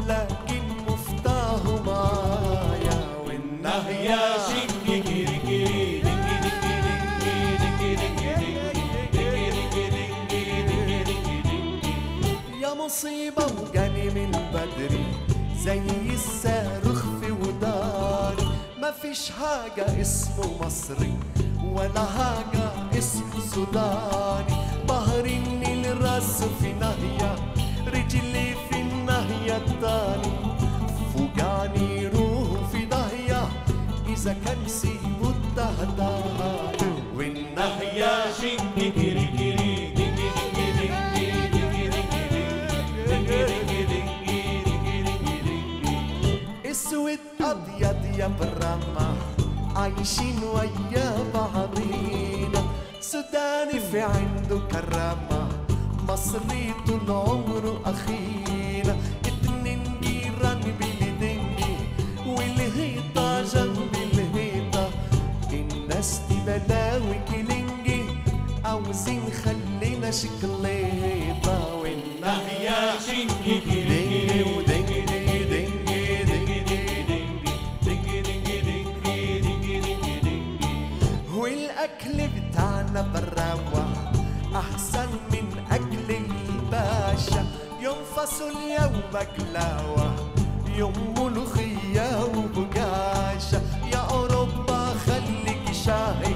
لكن مفتاحه معايا والنهية دينجي كيري كيري دينجي دينجي دينجي دينجي دينجي دينجي دينجي دينجي دينجي دينجي يا مصيبة وجاني من بدري زي الصاروخ في وداري مفيش حاجة اسمه مصري ولا حاجة اسمه سوداني بحر النيل راسه في ناحية رجلي في الناحية التاني فوجاني روحه في داهية إذا كان سيبه التهداني والناحية دينجي كيري كيري دينجي دينجي دينجي دينجي دينجي دينجي دينجي دينجي دينجي دينجي اسود ابيض يا برما عايشين ويا بعضينا سوداني في عنده كرامة مصري طول عمره أخينا اتنين جيران بلدنجي والهيطة جنب الهيطة الناس دي بلاوي كلينجي عاوزين خلينا شكليطة والنهية دينجي كيري دنجي كيري ودنجي دنجي دنجي والاكل بتاعنا براوة احسن من اكل الباشا يوم فاصوليا وبقلاوة يوم ملوخية وبقاشة يا اوروبا خليك شاهد